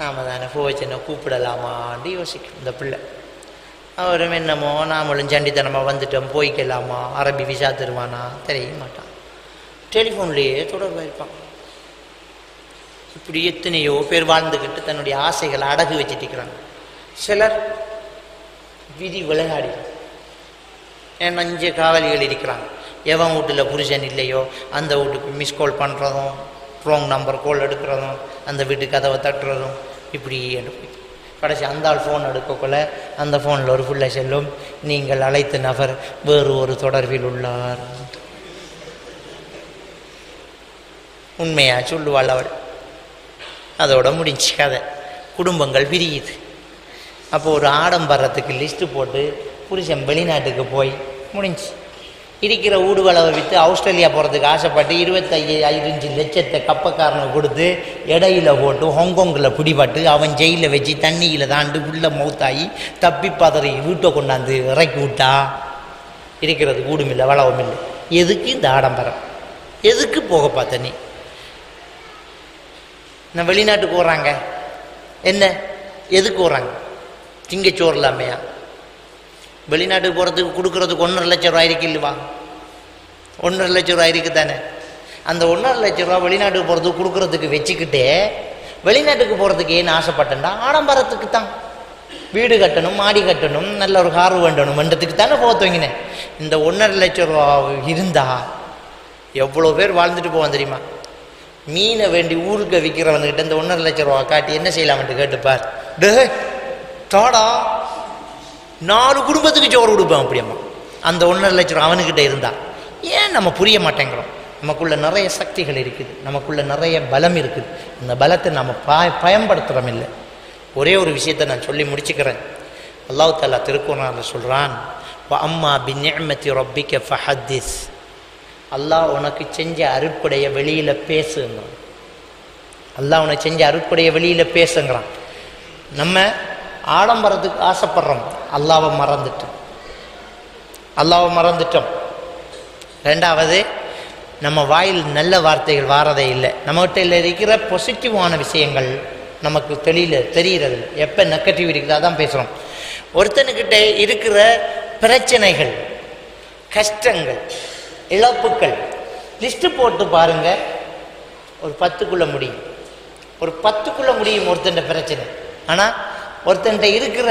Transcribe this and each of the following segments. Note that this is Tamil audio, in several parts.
நாம தானே போச்சுன்னா கூப்பிடலாமான்னு யோசிக்கும் இந்த பிள்ளை அவரும் என்னமோ நாமளும் சண்டித்தனமாக வந்துட்டோம் போய்க்கலாமா அரபி விசா தருவானா தெரிய மாட்டான் டெலிஃபோன்லேயே தொடர்பாக இருப்பான் இப்படி எத்தனையோ பேர் வாழ்ந்துக்கிட்டு தன்னுடைய ஆசைகளை அடகு வச்சுட்டு இருக்கிறாங்க சிலர் விதி விளையாடி ஏன் அஞ்சு காவலிகள் இருக்கிறாங்க எவன் வீட்டில் புருஷன் இல்லையோ அந்த வீட்டுக்கு மிஸ் கால் பண்ணுறதும் ராங் நம்பர் கால் எடுக்கிறதும் அந்த வீட்டு கதவை தட்டுறதும் இப்படி போய் கடைசி அந்த ஆள் ஃபோன் எடுக்கக்குள்ள அந்த ஃபோனில் ஒரு புள்ள செல்லும் நீங்கள் அழைத்த நபர் வேறு ஒரு தொடர்பில் உள்ளார் உண்மையா சொல்லுவாள் அவள் அதோட முடிஞ்சு கதை குடும்பங்கள் பிரியுது அப்போ ஒரு ஆடம்பரத்துக்கு லிஸ்ட்டு போட்டு புருஷன் வெளிநாட்டுக்கு போய் முடிஞ்சு இருக்கிற ஊடுவளவை விற்று ஆஸ்திரேலியா போகிறதுக்கு ஆசைப்பட்டு இருபத்தைய ஐந்து லட்சத்தை கப்பக்காரனுக்கு கொடுத்து இடையில போட்டு ஹாங்காங்கில் பிடிபட்டு அவன் ஜெயிலில் வச்சு தண்ணியில் தாண்டு உள்ள மௌத்தாகி தப்பி பதறி வீட்டை கொண்டாந்து இறக்கி விட்டா இருக்கிறது கூடும் இல்லை வளவும் இல்லை எதுக்கு இந்த ஆடம்பரம் எதுக்கு போக பார்த்த நீ நான் வெளிநாட்டுக்கு போகிறாங்க என்ன எதுக்கு போகிறாங்க திங்கச்சோறு இல்லாமையா வெளிநாட்டுக்கு போகிறதுக்கு கொடுக்குறதுக்கு ஒன்றரை லட்ச ரூபா இருக்கு இல்லைவா ஒன்றரை லட்ச ரூபா இருக்கு தானே அந்த ஒன்றரை லட்ச ரூபா வெளிநாட்டுக்கு போகிறதுக்கு கொடுக்குறதுக்கு வச்சுக்கிட்டே வெளிநாட்டுக்கு போகிறதுக்கு ஏன்னு ஆசைப்பட்டேன்டா ஆடம்பரத்துக்கு தான் வீடு கட்டணும் மாடி கட்டணும் நல்ல ஒரு கார் வேண்டணும் வேண்டதுக்கு தானே போக துவங்கினேன் இந்த ஒன்றரை லட்ச ரூபா இருந்தா எவ்வளோ பேர் வாழ்ந்துட்டு போவான் தெரியுமா மீனை வேண்டி ஊருக்கு விற்கிறவனுக்கிட்ட இந்த ஒன்றரை லட்ச ரூபா காட்டி என்ன செய்யலாம்ட்டு கேட்டுப்பார் டே தாடா நாலு குடும்பத்துக்கு சோறு கொடுப்பேன் அப்படியம்மா அந்த ஒன்றரை லட்ச ரூபா அவனுக்கிட்ட இருந்தா ஏன் நம்ம புரிய மாட்டேங்கிறோம் நமக்குள்ள நிறைய சக்திகள் இருக்குது நமக்குள்ள நிறைய பலம் இருக்குது அந்த பலத்தை நம்ம ப பயன்படுத்துகிறோம் இல்லை ஒரே ஒரு விஷயத்தை நான் சொல்லி முடிச்சுக்கிறேன் அல்லாஹ் தாலா திருக்குறான் சொல்கிறான் அம்மா பின்னியமத்தி ரொப்பிக்க ஃபஹத்திஸ் அல்லாஹ் உனக்கு செஞ்ச அருட்படைய வெளியில் பேசுங்கிறான் அல்லாஹ் உனக்கு செஞ்ச அருட்படைய வெளியில் பேசுங்கிறான் நம்ம ஆடம்பரத்துக்கு ஆசைப்படுறோம் அல்லாவை மறந்துட்டோம் அல்லாவை மறந்துட்டோம் ரெண்டாவது நம்ம வாயில் நல்ல வார்த்தைகள் வாரதே இல்லை நம்மகிட்ட இருக்கிற பாசிட்டிவான விஷயங்கள் நமக்கு தெரியல தெரியறது எப்போ நெகட்டிவ் இருக்குதோ அதான் பேசுகிறோம் ஒருத்தனுக்கிட்ட இருக்கிற பிரச்சனைகள் கஷ்டங்கள் இழப்புக்கள் லிஸ்ட்டு போட்டு பாருங்க ஒரு பத்துக்குள்ள முடியும் ஒரு பத்துக்குள்ள முடியும் ஒருத்தன் பிரச்சனை ஆனால் ஒருத்தன்ட்ட இருக்கிற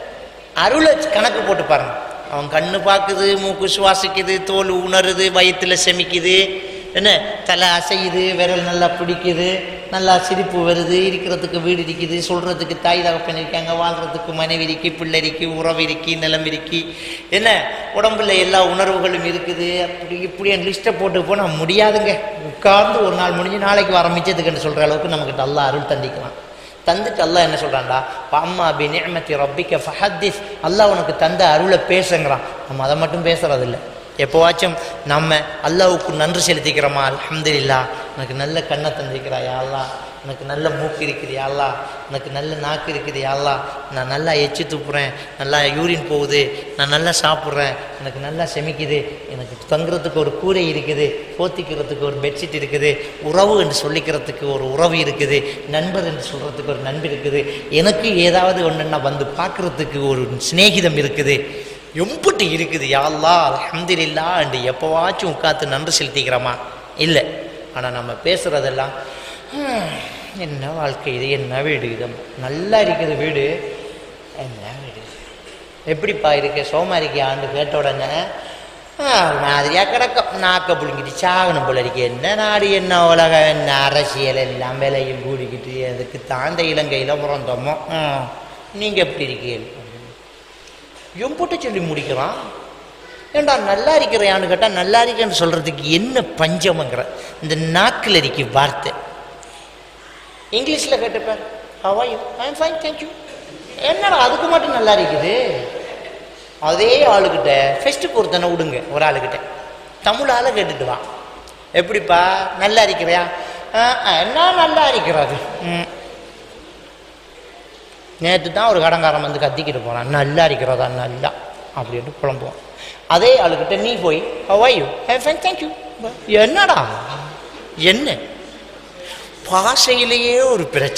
அருளை கணக்கு போட்டு பாருங்க அவன் கண்ணு பார்க்குது மூக்கு சுவாசிக்குது தோல் உணருது வயிற்றுல செமிக்குது என்ன தலை அசையுது விரல் நல்லா பிடிக்குது நல்லா சிரிப்பு வருது இருக்கிறதுக்கு வீடு இருக்குது சொல்கிறதுக்கு தாய் தகப்பன் இருக்காங்க வாழ்கிறதுக்கு மனைவி இருக்கு பிள்ளை இருக்கு உறவு இருக்கு நிலம் இருக்கு என்ன உடம்புல எல்லா உணர்வுகளும் இருக்குது அப்படி இப்படி என் லிஸ்ட்டை போட்டு போனால் முடியாதுங்க உட்கார்ந்து ஒரு நாள் முடிஞ்சு நாளைக்கு வர மிச்சத்துக்குன்னு சொல்கிற அளவுக்கு நமக்கு நல்லா அருள் தந்திக்கலாம் தந்துட்டு அல்லாஹ் என்ன சொல்கிறான்டா அம்மா பி நியமத்தி ரப்பிக்க ஃபஹத்திஸ் அல்லாஹ் உனக்கு தந்த அருளை பேசுங்கிறான் நம்ம அதை மட்டும் பேசுறதில்லை எப்போவாச்சும் நம்ம அல்லாவுக்கு நன்றி செலுத்திக்கிறோமா அல்ஹம்துலில்லா எனக்கு நல்ல கண்ணை தந்திருக்கிறா யாழ்லா எனக்கு நல்ல மூக்கு இருக்குது யாழ்லா எனக்கு நல்ல நாக்கு இருக்குது யாழ்லா நான் நல்லா எச்சு துப்புறேன் நல்லா யூரின் போகுது நான் நல்லா சாப்பிட்றேன் எனக்கு நல்லா செமிக்குது எனக்கு தங்குறதுக்கு ஒரு கூரை இருக்குது போத்திக்கிறதுக்கு ஒரு பெட்ஷீட் இருக்குது உறவு என்று சொல்லிக்கிறதுக்கு ஒரு உறவு இருக்குது நண்பர் என்று சொல்கிறதுக்கு ஒரு நண்பர் இருக்குது எனக்கு ஏதாவது ஒன்றுன்னா வந்து பார்க்குறதுக்கு ஒரு சிநேகிதம் இருக்குது எம்புட்டு இருக்குது யாழ்லா அல்ஹம்துலில்லா என்று எப்போவாச்சும் உட்காந்து நன்றி செலுத்திக்கிறோமா இல்லை ஆனால் நம்ம பேசுகிறதெல்லாம் "ஹம், என்ன வாழ்க்கை இது என்ன வீடு இது நல்லா இருக்குது வீடு என்ன வீடு எப்படிப்பா இருக்க சோமா இருக்கியான்னு கேட்ட உடனே "ஆ, ஒரு மாதிரியா கிடக்கும் நாக்க புழுங்கிட்டு சாகணும் போல இருக்கு என்ன நாடு என்ன உலகம் என்ன அரசியல் எல்லாம் விலையும் கூடிக்கிட்டு அதுக்கு தாண்ட இலங்கையில் பிறந்தோமோ நீங்கள் எப்படி இருக்கீங்க எம்புட்டு சொல்லி முடிக்கிறான் ஏண்டா நல்லா இருக்கிறியான்னு கேட்டால் நல்லா இருக்கேன்னு சொல்கிறதுக்கு என்ன பஞ்சமங்கிற இந்த நாக்கில் இருக்க வார்த்தை இங்கிலீஷில் கேட்டுப்பேன் how are you I am fine thank you என்னடா அதுக்கு மட்டும் நல்லா இருக்குது அதே ஆளுக்கிட்ட ஃபெஸ்ட்டுக்கு ஒருத்தனை விடுங்க ஒரு ஆளுக்கிட்ட தமிழால் கேட்டுட்டு வா எப்படிப்பா நல்லா இருக்கிறியா "ஆ, ஆ, என்ன நல்லா இருக்கிறது ம் நேற்று தான் ஒரு கடங்காரன் வந்து கத்திக்கிட்டு போனான் நல்லா இருக்கிறதா நல்லா அப்படின்ட்டு புலம்புவான் அதே ஆளுக்கிட்ட நீ போய் ஹவாயு ஃபைன் தேங்க்யூ என்னடா என்ன பாஷையிலேயே ஒரு பிரச்சனை